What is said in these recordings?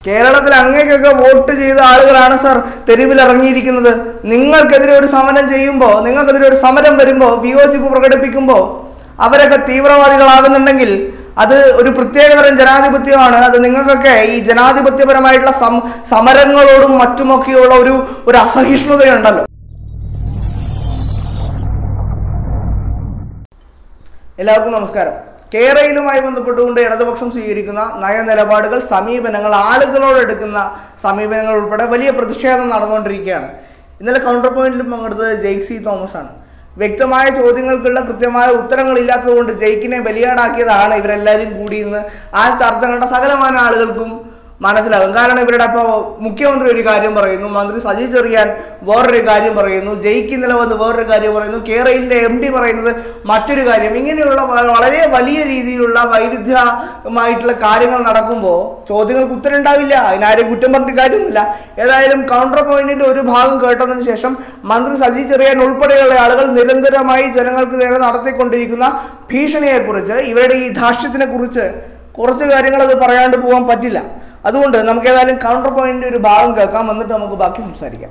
കേരളത്തിൽ അങ്ങേക്കൊക്കെ വോട്ട് ചെയ്ത ആളുകളാണ് സർ തെരുവിൽ ഇറങ്ങിയിരിക്കുന്നത് നിങ്ങൾക്കെതിരെ ഒരു സമരം ചെയ്യുമ്പോൾ നിങ്ങൾക്കെതിരെ ഒരു സമരം വരുമ്പോൾ വിയോജിപ്പ് പ്രകടിപ്പിക്കുമ്പോൾ അവരൊക്കെ തീവ്രവാദികളാകുന്നുണ്ടെങ്കിൽ അത് ഒരു പ്രത്യേകതരം ജനാധിപത്യമാണ് അത് നിങ്ങൾക്കൊക്കെ ഈ ജനാധിപത്യപരമായിട്ടുള്ള സം സമരങ്ങളോടും മറ്റുമൊക്കെയുള്ള ഒരു ഒരു അസഹിഷ്ണുതയുണ്ടല്ലോ എല്ലാവർക്കും നമസ്കാരം കേരളയിലുമായി ബന്ധപ്പെട്ടുകൊണ്ട് ഇടതുപക്ഷം സ്വീകരിക്കുന്ന നയനിലപാടുകൾ സമീപനങ്ങൾ ആളുകളോട് എടുക്കുന്ന സമീപനങ്ങൾ ഉൾപ്പെടെ വലിയ പ്രതിഷേധം നടന്നുകൊണ്ടിരിക്കുകയാണ് ഇന്നലെ കൗണ്ടർ പോയിന്റിൽ പങ്കെടുത്തത് ജെയ്ക് സി തോമസ് ആണ് വ്യക്തമായ ചോദ്യങ്ങൾക്കുള്ള കൃത്യമായ ഉത്തരങ്ങൾ ഇല്ലാത്തതുകൊണ്ട് ജെയ്ക്കിനെ ബലിയാടാക്കിയതാണ് ഇവരെല്ലാവരും കൂടി ഇന്ന് ആ ചർച്ചകളുടെ സകലമാന ആളുകൾക്കും മനസ്സിലാകും കാരണം ഇവരുടെ ഇപ്പോൾ മുഖ്യമന്ത്രി ഒരു കാര്യം പറയുന്നു മന്ത്രി സജി ചെറിയാൻ വേറൊരു കാര്യം പറയുന്നു ജയിക്ക് ഇന്നലെ വന്ന് വേറൊരു കാര്യം പറയുന്നു കേരളിന്റെ എം ഡി പറയുന്നത് മറ്റൊരു കാര്യം ഇങ്ങനെയുള്ള വ- വളരെ വലിയ രീതിയിലുള്ള വൈരുദ്ധ്യമായിട്ടുള്ള കാര്യങ്ങൾ നടക്കുമ്പോൾ ചോദ്യങ്ങൾക്ക് ഉത്തരം ഉണ്ടാവില്ല അതിനാരും കുറ്റം പറഞ്ഞിട്ട് കാര്യമൊന്നുമില്ല ഏതായാലും കൗണ്ടർ പോയിന്റിന്റെ ഒരു ഭാഗം കേട്ടതിന് ശേഷം മന്ത്രി സജി ചെറിയാൻ ഉൾപ്പെടെയുള്ള ആളുകൾ നിരന്തരമായി ജനങ്ങൾക്ക് നേരെ നടത്തിക്കൊണ്ടിരിക്കുന്ന ഭീഷണിയെക്കുറിച്ച് ഇവരുടെ ഈ ധാർഷ്ട്യത്തിനെ കുറിച്ച് കുറച്ച് കാര്യങ്ങൾ അത് പറയാണ്ട് പോകാൻ പറ്റില്ല അതുകൊണ്ട് നമുക്ക് ഏതായാലും കൗണ്ടർ പോയിന്റിന്റെ ഒരു ഭാഗം കേൾക്കാം എന്നിട്ട് നമുക്ക് ബാക്കി സംസാരിക്കാം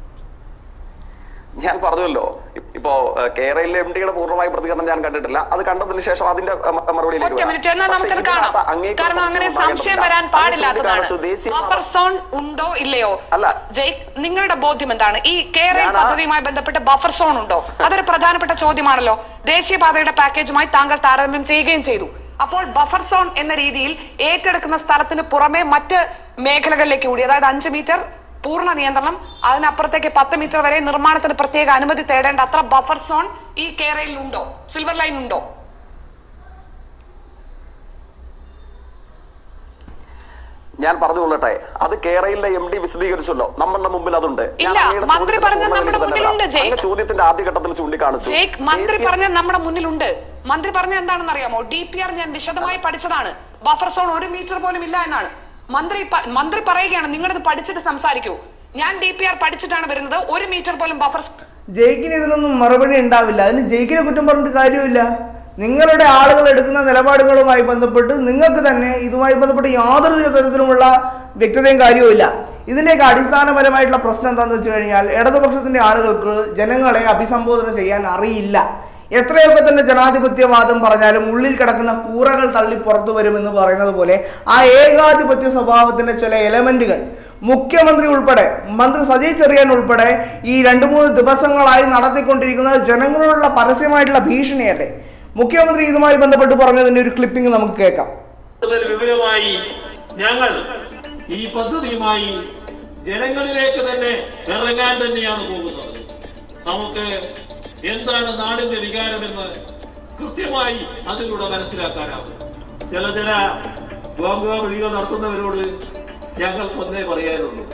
ഞാൻ പറഞ്ഞല്ലോ ഇ- ഇപ്പോ ഏഹ്, കേരളയിലെ എം ഡിയുടെ പൂർണ്ണമായ പ്രതികരണം ഞാൻ കണ്ടിട്ടില്ല അത് കണ്ടതിന് ശേഷം അതിന്റെ ഏഹ്, മ- മറുപടിയിലേക്ക് ഒറ്റ വരാം. മിനിറ്റ് എന്നാൽ പക്ഷേ നമുക്കത് ഇതിനകത്ത് കാണാം അങ്ങേക്ക് കാരണം അങ്ങനെ സംശയം സംശയം ഉണ്ടാകേണ്ടതില്ല. വരാൻ അങ്ങ് പാടില്ലാത്തതാണ് ചൂണ്ടിക്കാണിച്ചു, ദേശീയ ബഫർ സോൺ ഉണ്ടോ ഇല്ലയോ അല്ല. ജയ് നിങ്ങളുടെ ബോധ്യം എന്താണ് ഈ കേരള ഞാൻ ആ- പദ്ധതിയുമായി ബന്ധപ്പെട്ട് ബഫർ സോൺ ഉണ്ടോ അതൊരു പ്രധാനപ്പെട്ട ചോദ്യമാണല്ലോ ദേശീയപാതയുടെ പാക്കേജുമായി താങ്കൾ താരതമ്യം ചെയ്യുകയും ചെയ്തു അപ്പോൾ ബഫർ സോൺ എന്ന രീതിയിൽ ഏറ്റെടുക്കുന്ന സ്ഥലത്തിന് പുറമെ മറ്റ് മേഖലകളിലേക്ക് കൂടി അതായത് അഞ്ച് മീറ്റർ പൂർണ്ണ നിയന്ത്രണം അതിനപ്പുറത്തേക്ക് പത്ത് മീറ്റർ വരെ നിർമ്മാണത്തിന് പ്രത്യേക അനുമതി തേടേണ്ട അത്ര ബഫർ സോൺ ഈ കേരളയിൽ ഉണ്ടോ സിൽവർ ലൈൻ ഉണ്ടോ ഞാൻ പറഞ്ഞുകൊള്ളട്ടെ അത് കേരളയിലെ എം ഡി വിശദീകരിച്ചല്ലോ നമ്മളുടെ മുമ്പിൽ അതുണ്ട് ഞാൻ ഇല്ല, അങ്ങയുടെ മന്ത്രി ചോദ്യത്തിന് പറഞ്ഞത് പൂർണ്ണ നമ്മുടെ വിരുദ്ധത മുന്നിലുണ്ട്, തരാം. ജയ്. അങ്ങ് ചോദ്യത്തിന്റെ ആദ്യഘട്ടത്തിൽ ചൂണ്ടിക്കാണിച്ചു ജേക്ക് മന്ത്രി ദേശീയ- പറഞ്ഞ നമ്മുടെ മുന്നിലുണ്ട് മന്ത്രി പറഞ്ഞ എന്താണെന്ന് അറിയാമോ ഡി പി ആർ ഞാൻ വിശദമായി പഠിച്ചതാണ് ബഫർ സോൺ ഒരു മീറ്റർ പോലും ഇല്ല എന്നാണ് മന്ത്രി പ- മന്ത്രി പറയുകയാണ് നിങ്ങളിത് പഠിച്ചിട്ട് സംസാരിക്കൂ ഞാൻ ഡി പി ആർ പഠിച്ചിട്ടാണ് വരുന്നത് ഒരു മീറ്റർ പോലും ബഫർ ജയിക്കിന് ഇതിനൊന്നും മറുപടി ഉണ്ടാവില്ല അതിന് ജയിക്കിനെ കുറ്റം പറഞ്ഞിട്ട് കാര്യമില്ല നിങ്ങളുടെ ആളുകൾ എടുക്കുന്ന നിലപാടുകളുമായി ബന്ധപ്പെട്ട് നിങ്ങൾക്ക് തന്നെ ഇതുമായി ബന്ധപ്പെട്ട് യാതൊരു തരത്തിലുമുള്ള വ്യക്തതയും കാര്യവുമില്ല ഇതിൻ്റെയൊക്കെ അടിസ്ഥാനപരമായിട്ടുള്ള പ്രശ്നം എന്താണെന്ന് വെച്ച് കഴിഞ്ഞാൽ ഇടതുപക്ഷത്തിന്റെ ആളുകൾക്ക് ജനങ്ങളെ അഭിസംബോധന ചെയ്യാൻ അറിയില്ല എത്രയൊക്കെ തന്നെ ജനാധിപത്യവാദം പറഞ്ഞാലും ഉള്ളിൽ കിടക്കുന്ന കൂറകൾ തള്ളി പുറത്തു വരുമെന്ന് പറയുന്നത് പോലെ ആ ഏകാധിപത്യ സ്വഭാവത്തിന്റെ ചില എലമെന്റുകൾ മുഖ്യമന്ത്രി ഉൾപ്പെടെ മന്ത്രി സജി ചെറിയാൻ ഉൾപ്പെടെ ഈ രണ്ട് മൂന്ന് ദിവസങ്ങളായി നടത്തിക്കൊണ്ടിരിക്കുന്നത് ജനങ്ങളോടുള്ള പരസ്യമായിട്ടുള്ള ഭീഷണിയല്ലേ മുഖ്യമന്ത്രി ഇതുമായി ബന്ധപ്പെട്ട് പറഞ്ഞതിന്റെ ഒരു ക്ലിപ്പിംഗ് നമുക്ക് കേൾക്കാം കൂടുതൽ വിവരമായി ഞങ്ങൾ ഈ പദ്ധതിയുമായി ജനങ്ങളിലേക്ക് തന്നെ ഇറങ്ങാൻ തന്നെയാണ് പോകുന്നത് നമുക്ക് എന്താണ് നാടിന്റെ വികാരമെന്ന് കൃത്യമായി അതിലൂടെ മനസ്സിലാക്കാനാവും ചില ചില ബോംബ് വിളികൾ നടത്തുന്നവരോട് ഞങ്ങൾക്ക് ഒന്നേ പറയാനുള്ളൂ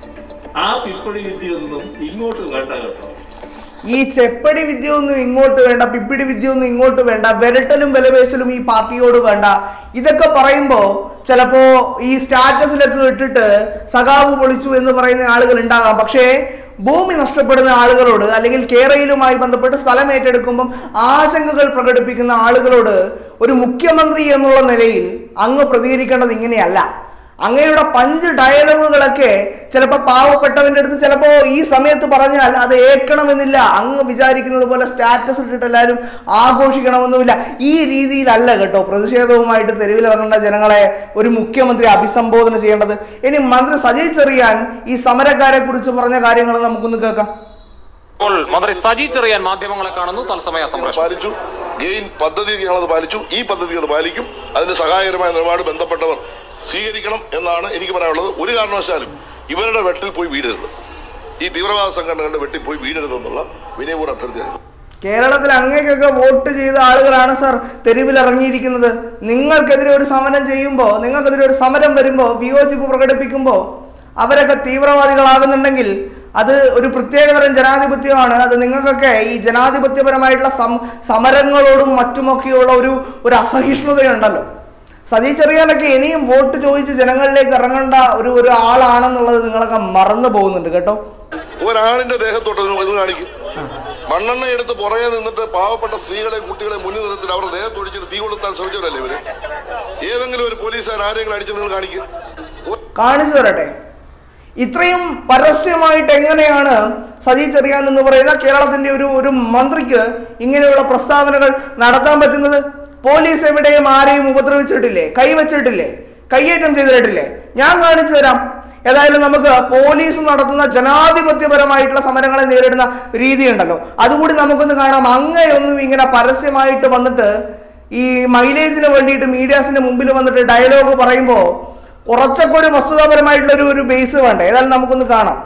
ആ പിപ്പടി വിദ്യയൊന്നും ഇങ്ങോട്ട് വേണ്ട കേട്ടോ ഈ ചെപ്പടി വിദ്യ ഒന്നും ഇങ്ങോട്ട് വേണ്ട പിപ്പിടി വിദ്യ ഒന്നും ഇങ്ങോട്ട് വേണ്ട വിരട്ടലും വിലപേശലും ഈ പാർട്ടിയോട് വേണ്ട ഇതൊക്കെ പറയുമ്പോ ചിലപ്പോ ഈ സ്റ്റാറ്റസിലൊക്കെ ഇട്ടിട്ട് സഖാവ് പൊളിച്ചു എന്ന് പറയുന്ന ആളുകൾ ഉണ്ടാകാം പക്ഷേ ഭൂമി നഷ്ടപ്പെടുന്ന ആളുകളോട് അല്ലെങ്കിൽ കേരളയിലുമായി ബന്ധപ്പെട്ട് സ്ഥലം ഏറ്റെടുക്കുമ്പം ആശങ്കകൾ പ്രകടിപ്പിക്കുന്ന ആളുകളോട് ഒരു മുഖ്യമന്ത്രി എന്നുള്ള നിലയിൽ അങ്ങ് പ്രതികരിക്കേണ്ടത് ഇങ്ങനെയല്ല അങ്ങയുടെ പഞ്ച് ഡയലോഗുകളൊക്കെ ചിലപ്പോൾ പാവപ്പെട്ടവന്റെ അടുത്ത് ചിലപ്പോൾ ഈ സമയത്ത് പറഞ്ഞാൽ അത് ഏൽക്കണമെന്നില്ല അങ്ങ് വിചാരിക്കുന്നത് പോലെ സ്റ്റാറ്റസ് ഇട്ടിട്ട് എല്ലാവരും ആഘോഷിക്കണമെന്നുമില്ല ഈ രീതിയിലല്ല കേട്ടോ പ്രതിഷേധവുമായിട്ട് തെരുവിലിറങ്ങേണ്ട ജനങ്ങളെ ഒരു മുഖ്യമന്ത്രി അഭിസംബോധന ചെയ്യേണ്ടത് ഇനി മന്ത്രി സജി ചെറിയാൻ ഈ സമരക്കാരെ കുറിച്ച് പറഞ്ഞ കാര്യങ്ങൾ നമുക്കൊന്ന് കേൾക്കാം ഇപ്പോൾ മന്ത്രി സജി ചെറിയാൻ മാധ്യമങ്ങളെ കാണുന്നു തത്സമയ സംപ്രേഷണം പാലിച്ചു ഗെയിൻ പദ്ധതി ഞങ്ങളത് പാലിച്ചു ഈ പദ്ധതി അത് പാലിക്കും അതിന് സഹായകരമായ നിലപാട് ബന്ധപ്പെട്ടവർ സ്വീകരിക്കണം എന്നാണ് എനിക്ക് പറയാനുള്ളത് ഒരു കാരണവശാലും ഇവരുടെ വെട്ടിൽ പോയി വീഴരുത് ഈ തീവ്രവാദ സംഘടനകളുടെ വെട്ടിൽ പോയി വീഴരുതെന്നുള്ള വിനയപൂർവ്വം അഭ്യർത്ഥിക്കുന്നു കേരളത്തിൽ അങ്ങേക്കൊക്കെ വോട്ട് ചെയ്ത ആളുകളാണ് സർ തെരുവിൽ ഇറങ്ങിയിരിക്കുന്നത് നിങ്ങൾക്കെതിരെ ഒരു സമരം ചെയ്യുമ്പോൾ നിങ്ങൾക്കെതിരെ ഒരു സമരം വരുമ്പോൾ വിയോജിപ്പ് പ്രകടിപ്പിക്കുമ്പോൾ അവരൊക്കെ തീവ്രവാദികളാകുന്നുണ്ടെങ്കിൽ അത് ഒരു പ്രത്യേകതരം ജനാധിപത്യമാണ് അത് നിങ്ങൾക്കൊക്കെ ഈ ജനാധിപത്യപരമായിട്ടുള്ള സം സമരങ്ങളോടും മറ്റുമൊക്കെയുള്ള ഒരു ഒരു അസഹിഷ്ണുതയുണ്ടല്ലോ സതീ ചെറിയാനൊക്കെ ഇനിയും വോട്ട് ചോദിച്ച് ജനങ്ങളിലേക്ക് ഇറങ്ങേണ്ട ഒരു ഒരു ആളാണെന്നുള്ളത് നിങ്ങളൊക്കെ മറന്നു പോകുന്നുണ്ട് കേട്ടോ ഒരാണിന്റെ ദേഹത്തോട്ട് ഇത് ഇത് കാണിക്കും മണ്ണെണ്ണ എടുത്ത് പുറകെ നിന്നിട്ട് പാവപ്പെട്ട സ്ത്രീകളെ കുട്ടികളെ മുന്നിൽ നിർത്തിട്ട് അവരുടെ ദേഹത്തൊഴിച്ചിട്ട് തീ കൊളുത്താൻ ശ്രമിച്ചവരല്ലേ ഇവര് ഏതെങ്കിലും ഒരു പോലീസുകാർ ആരെങ്കിലും അടിച്ച് നിങ്ങൾ കാണിക്കുക കാണിച്ചു തരട്ടെ ഇത്രയും പരസ്യമായിട്ട് എങ്ങനെയാണ് സജി ചെറിയാൻ എന്ന് പറയുന്ന കേരളത്തിന്റെ ഒരു ഒരു മന്ത്രിക്ക് ഇങ്ങനെയുള്ള പ്രസ്താവനകൾ നടത്താൻ പറ്റുന്നത് പോലീസ് എവിടെയും ആരെയും ഉപദ്രവിച്ചിട്ടില്ലേ കൈവച്ചിട്ടില്ലേ കയ്യേറ്റം ചെയ്തിട്ടില്ലേ ഞാൻ കാണിച്ചു തരാം ഏതായാലും നമുക്ക് പോലീസ് നടത്തുന്ന ജനാധിപത്യപരമായിട്ടുള്ള സമരങ്ങളെ നേരിടുന്ന രീതിയുണ്ടല്ലോ അതുകൂടി നമുക്കൊന്ന് കാണാം അങ്ങയൊന്നും ഇങ്ങനെ പരസ്യമായിട്ട് വന്നിട്ട് ഈ മൈലേജിന് വേണ്ടിയിട്ട് മീഡിയാസിന്റെ മുമ്പിൽ വന്നിട്ട് ഡയലോഗ് പറയുമ്പോൾ കുറച്ചൊക്കെ ഒരു വസ്തുതാപരമായിട്ടുള്ള ഒരു ഒരു ബേസ് വേണ്ടേ ഏതായാലും നമുക്കൊന്ന് കാണാം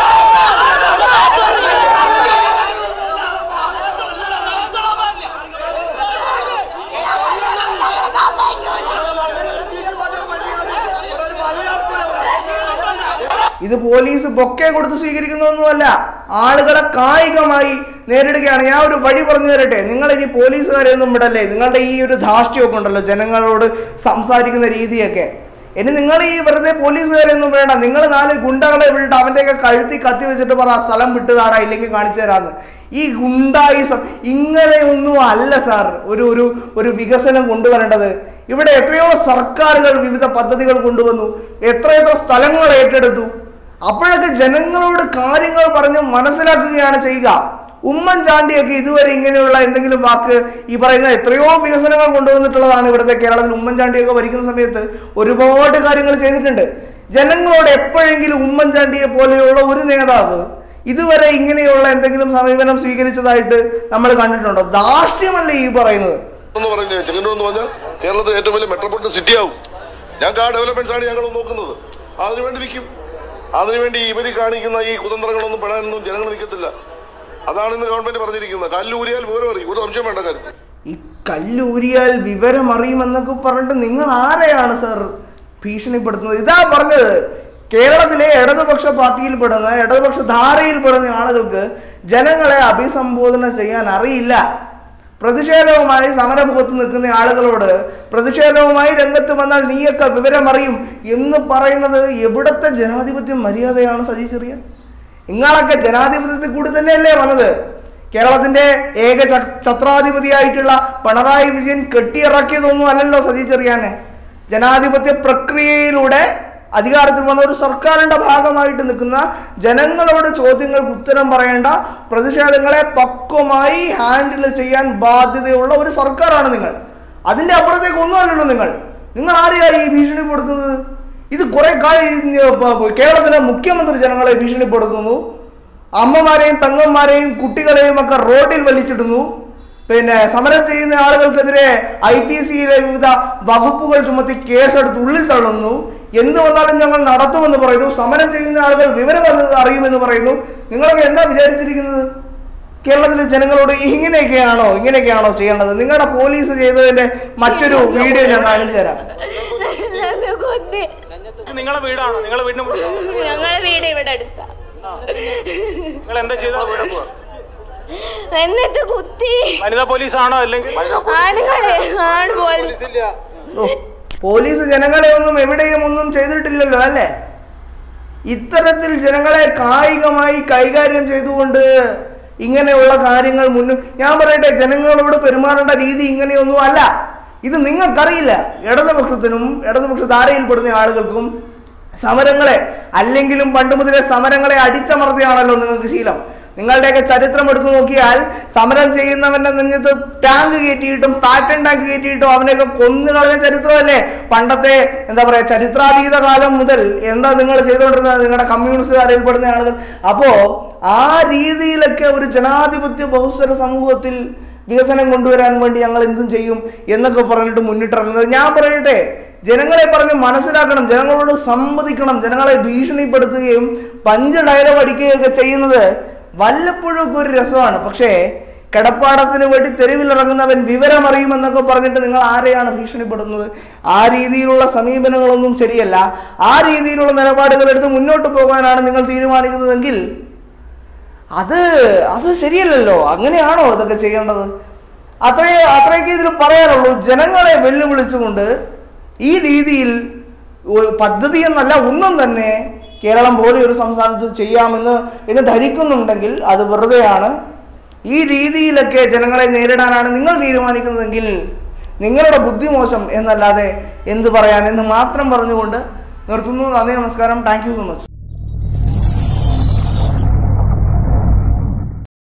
ഇത് പോലീസ് ബൊക്കെ കൊടുത്ത് സ്വീകരിക്കുന്നതൊന്നുമല്ല ആളുകളെ കായികമായി നേരിടുകയാണ് ഞാൻ ഒരു വഴി പറഞ്ഞു തരട്ടെ നിങ്ങൾ ഇനി പോലീസുകാരെ ഒന്നും വിടല്ലേ നിങ്ങളുടെ ഈ ഒരു ധാർഷ്ട്യമൊക്കെ ഉണ്ടല്ലോ ജനങ്ങളോട് സംസാരിക്കുന്ന രീതിയൊക്കെ ഇനി നിങ്ങൾ ഈ വെറുതെ പോലീസുകാരെ ഒന്നും വേണ്ട നിങ്ങൾ നാല് ഗുണ്ടകളെ വിട്ടിട്ട് അവൻ്റെയൊക്കെ കഴുത്തി കത്തി വെച്ചിട്ട് പറ ആ സ്ഥലം വിട്ടുതാടാ ഇല്ലെങ്കിൽ കാണിച്ചു തരാന്ന് ഈ ഗുണ്ടായിസം ഇങ്ങനെയൊന്നും അല്ല സാർ ഒരു ഒരു ഒരു വികസനം കൊണ്ടുവരേണ്ടത് ഇവിടെ എത്രയോ സർക്കാരുകൾ വിവിധ പദ്ധതികൾ കൊണ്ടുവന്നു എത്രയെത്ര സ്ഥലങ്ങൾ ഏറ്റെടുത്തു അപ്പോഴൊക്കെ ജനങ്ങളോട് കാര്യങ്ങൾ പറഞ്ഞ് മനസ്സിലാക്കുകയാണ് ചെയ്യുക ഉമ്മൻചാണ്ടിയൊക്കെ ഇതുവരെ ഇങ്ങനെയുള്ള എന്തെങ്കിലും വാക്ക് ഈ പറയുന്ന എത്രയോ വികസനങ്ങൾ കൊണ്ടുവന്നിട്ടുള്ളതാണ് ഇവിടുത്തെ കേരളത്തിൽ ഉമ്മൻചാണ്ടിയൊക്കെ ഭരിക്കുന്ന സമയത്ത് ഒരുപാട് കാര്യങ്ങൾ ചെയ്തിട്ടുണ്ട് ജനങ്ങളോട് എപ്പോഴെങ്കിലും ഉമ്മൻചാണ്ടിയെ പോലെയുള്ള ഒരു നേതാവ് ഇതുവരെ ഇങ്ങനെയുള്ള എന്തെങ്കിലും സമീപനം സ്വീകരിച്ചതായിട്ട് നമ്മൾ കണ്ടിട്ടുണ്ടോ ധാർഷ്ട്യമല്ലേ ഈ പറയുന്നത് എന്ന് പറഞ്ഞ് ചെങ്ങന്നൂർ എന്ന് പറഞ്ഞാൽ കേരളത്തിലെ ഏറ്റവും വലിയ മെട്രോപൊളിറ്റൻ സിറ്റി ആവും ഞങ്ങൾക്ക് ആ ഡെവലപ്മെന്റ്സ് ആണ് ഞങ്ങൾ നോക്കുന്നത് അതിനുവേണ്ടി നിൽക്കും അതിനുവേണ്ടി ഇവർ കാണിക്കുന്ന ഈ കുതന്ത്രങ്ങളൊന്നും പെടാനൊന്നും ജനങ്ങൾ നിൽക്കത്തില്ല അതാണ് ഇന്ന് ഗവൺമെന്റ് പറഞ്ഞിരിക്കുന്നത് കല്ലൂരിയാൽ വിവരം അറിയും ഒരു സംശയം വേണ്ട കാര്യത്തിൽ ഈ കല്ലൂരിയാൽ വിവരം അറിയുമെന്നൊക്കെ പറഞ്ഞിട്ട് നിങ്ങൾ ആരെയാണ് സർ ഭീഷണിപ്പെടുത്തുന്നത് ഇതാ പറഞ്ഞത് കേരളത്തിലെ ഇടതുപക്ഷ പാർട്ടിയിൽപ്പെടുന്ന ഇടതുപക്ഷ ധാരയിൽപ്പെടുന്ന ആളുകൾക്ക് ജനങ്ങളെ അഭിസംബോധന ചെയ്യാൻ അറിയില്ല പ്രതിഷേധവുമായി സമരമുഖത്ത് നിൽക്കുന്ന ആളുകളോട് പ്രതിഷേധവുമായി രംഗത്ത് വന്നാൽ നീയൊക്കെ വിവരമറിയും എന്ന് പറയുന്നത് എവിടത്തെ ജനാധിപത്യ മര്യാദയാണ് സജി ചെറിയ നിങ്ങളൊക്കെ ജനാധിപത്യത്തിൽ കൂടി തന്നെയല്ലേ വന്നത് കേരളത്തിന്റെ ഏക ച- ഛത്രാധിപതിയായിട്ടുള്ള പിണറായി വിജയൻ കെട്ടിയിറക്കിയതൊന്നും അല്ലല്ലോ സജി ചെറിയാനെ ജനാധിപത്യ പ്രക്രിയയിലൂടെ അധികാരത്തിൽ വന്ന ഒരു സർക്കാരിന്റെ ഭാഗമായിട്ട് നിൽക്കുന്ന ജനങ്ങളോട് ചോദ്യങ്ങൾക്ക് ഉത്തരം പറയേണ്ട പ്രതിഷേധങ്ങളെ പക്വമായി ഹാൻഡിൽ ചെയ്യാൻ ബാധ്യതയുള്ള ഒരു സർക്കാരാണ് നിങ്ങൾ അതിന്റെ അപ്പുറത്തേക്ക് ഒന്നുമല്ലല്ലോ നിങ്ങൾ നിങ്ങൾ ആരെയായി ഈ ഭീഷണിപ്പെടുത്തുന്നത് ഇത് കുറെ കാലം ഈ, പ- കേരളത്തിലെ മുഖ്യമന്ത്രി ജനങ്ങളെ ഭീഷണിപ്പെടുത്തുന്നു അമ്മമാരെയും പെങ്ങന്മാരെയും കുട്ടികളെയും ഒക്കെ റോഡിൽ വലിച്ചിടുന്നു പിന്നെ സമരം ചെയ്യുന്ന ആളുകൾക്കെതിരെ ഐ പി സിയിലെ വിവിധ വകുപ്പുകൾ ചുമത്തി കേസെടുത്ത് ഉള്ളിൽ തള്ളുന്നു എന്ത് വന്നാലും ഞങ്ങൾ നടത്തുമെന്ന് പറയുന്നു സമരം ചെയ്യുന്ന ആളുകൾ വിവരം അറിയ- അറിയുമെന്ന് പറയുന്നു നിങ്ങളൊക്കെ എന്താ വിചാരിച്ചിരിക്കുന്നത് കേരളത്തിലെ ജനങ്ങളോട് ഇങ്ങനെയൊക്കെയാണോ ഇങ്ങനെയൊക്കെയാണോ ചെയ്യേണ്ടത് നിങ്ങളുടെ പോലീസ് ചെയ്തതിന്റെ മറ്റൊരു വീഡിയോ ഞാൻ കാണിച്ചു തരാം ഞങ്ങൾക്ക് കൊന്ന് ഇത് നിങ്ങളെ വീടാണ് നിങ്ങളെ വീടിന് മുന്നിൽ ഞങ്ങളെ വീട് ഇവിടെ അടുത്താ നിങ്ങൾ എന്താ ചെയ്ത എന്നിട്ട് കുത്തി വനിതാ പോലീസ് ആണോ അല്ലെങ്കിൽ ആണുങ്ങളെ ആണ് പോലീസ് ഓ, പോലീസ് ജനങ്ങളെ ഒന്നും എവിടെയും ഒന്നും ചെയ്തിട്ടില്ലല്ലോ അല്ലേ ഇത്തരത്തിൽ ജനങ്ങളെ കായികമായി കൈകാര്യം ചെയ്തുകൊണ്ട് ഇങ്ങനെയുള്ള കാര്യങ്ങൾ മുന്നിൽ ഞാൻ പറയട്ടെ ജനങ്ങളോട് പെരുമാറേണ്ട രീതി ഇങ്ങനെയൊന്നും അല്ല ഇത് നിങ്ങൾക്കറിയില്ല ഇടതുപക്ഷത്തിനും ഇടതുപക്ഷ ധാരയിൽപ്പെടുന്ന ആളുകൾക്കും സമരങ്ങളെ അല്ലെങ്കിലും പണ്ട് മുതലേ സമരങ്ങളെ അടിച്ചമർത്തിയാണല്ലോ നിങ്ങൾക്ക് ശീലം നിങ്ങളുടെയൊക്കെ ചരിത്രം എടുത്തു നോക്കിയാൽ സമരം ചെയ്യുന്നവന്റെ നെഞ്ഞത്ത് ടാങ്ക് കയറ്റിയിട്ടും പാറ്റൻ ടാങ്ക് കയറ്റിയിട്ടും അവനെയൊക്കെ കൊന്നു കളഞ്ഞ ചരിത്രമല്ലേ പണ്ടത്തെ എന്താ പറയാ ചരിത്രാതീത കാലം മുതൽ എന്താ നിങ്ങൾ ചെയ്തുകൊണ്ടിരുന്നത് നിങ്ങളുടെ കമ്മ്യൂണിസ്റ്റുകാരിൽ പെടുന്ന ആളുകൾ അപ്പോ ആ രീതിയിലൊക്കെ ഒരു ജനാധിപത്യ ബഹുസ്വര സമൂഹത്തിൽ വികസനം കൊണ്ടുവരാൻ വേണ്ടി ഞങ്ങൾ എന്തും ചെയ്യും എന്നൊക്കെ പറഞ്ഞിട്ട് മുന്നിട്ടിറങ്ങുന്നത് ഞാൻ പറയട്ടെ ജനങ്ങളെ പറഞ്ഞ് മനസ്സിലാക്കണം ജനങ്ങളോട് സംവദിക്കണം ജനങ്ങളെ ഭീഷണിപ്പെടുത്തുകയും പഞ്ച് ഡയലോഗ് അടിക്കുകയൊക്കെ ചെയ്യുന്നത് വല്ലപ്പോഴും ഒക്കെ ഒരു രസമാണ് പക്ഷേ കിടപ്പാടത്തിന് വേണ്ടി തെരുവിലിറങ്ങുന്നവൻ വിവരമറിയുമെന്നൊക്കെ പറഞ്ഞിട്ട് നിങ്ങൾ ആരെയാണ് ഭീഷണിപ്പെടുന്നത് ആ രീതിയിലുള്ള സമീപനങ്ങളൊന്നും ശരിയല്ല ആ രീതിയിലുള്ള നിലപാടുകൾ എടുത്ത് മുന്നോട്ട് പോകാനാണ് നിങ്ങൾ തീരുമാനിക്കുന്നതെങ്കിൽ അത് അത് ശരിയല്ലല്ലോ അങ്ങനെയാണോ ഇതൊക്കെ ചെയ്യേണ്ടത് അത്രേ അത്രയൊക്കെ ഇതിൽ പറയാനുള്ളൂ ജനങ്ങളെ വെല്ലുവിളിച്ചുകൊണ്ട് ഈ രീതിയിൽ ഒരു പദ്ധതി എന്നല്ല ഒന്നും തന്നെ കേരളം പോലെ ഒരു സംസ്ഥാനത്ത് ചെയ്യാമെന്ന് എന്ന് ധരിക്കുന്നുണ്ടെങ്കിൽ അത് വെറുതെയാണ് ഈ രീതിയിലൊക്കെ ജനങ്ങളെ നേരിടാനാണ് നിങ്ങൾ തീരുമാനിക്കുന്നതെങ്കിൽ നിങ്ങളുടെ ബുദ്ധിമോശം എന്നല്ലാതെ എന്ത് പറയാൻ എന്ന് മാത്രം പറഞ്ഞുകൊണ്ട് നിർത്തുന്നു നന്ദി നമസ്കാരം താങ്ക് യു സോ മച്ച്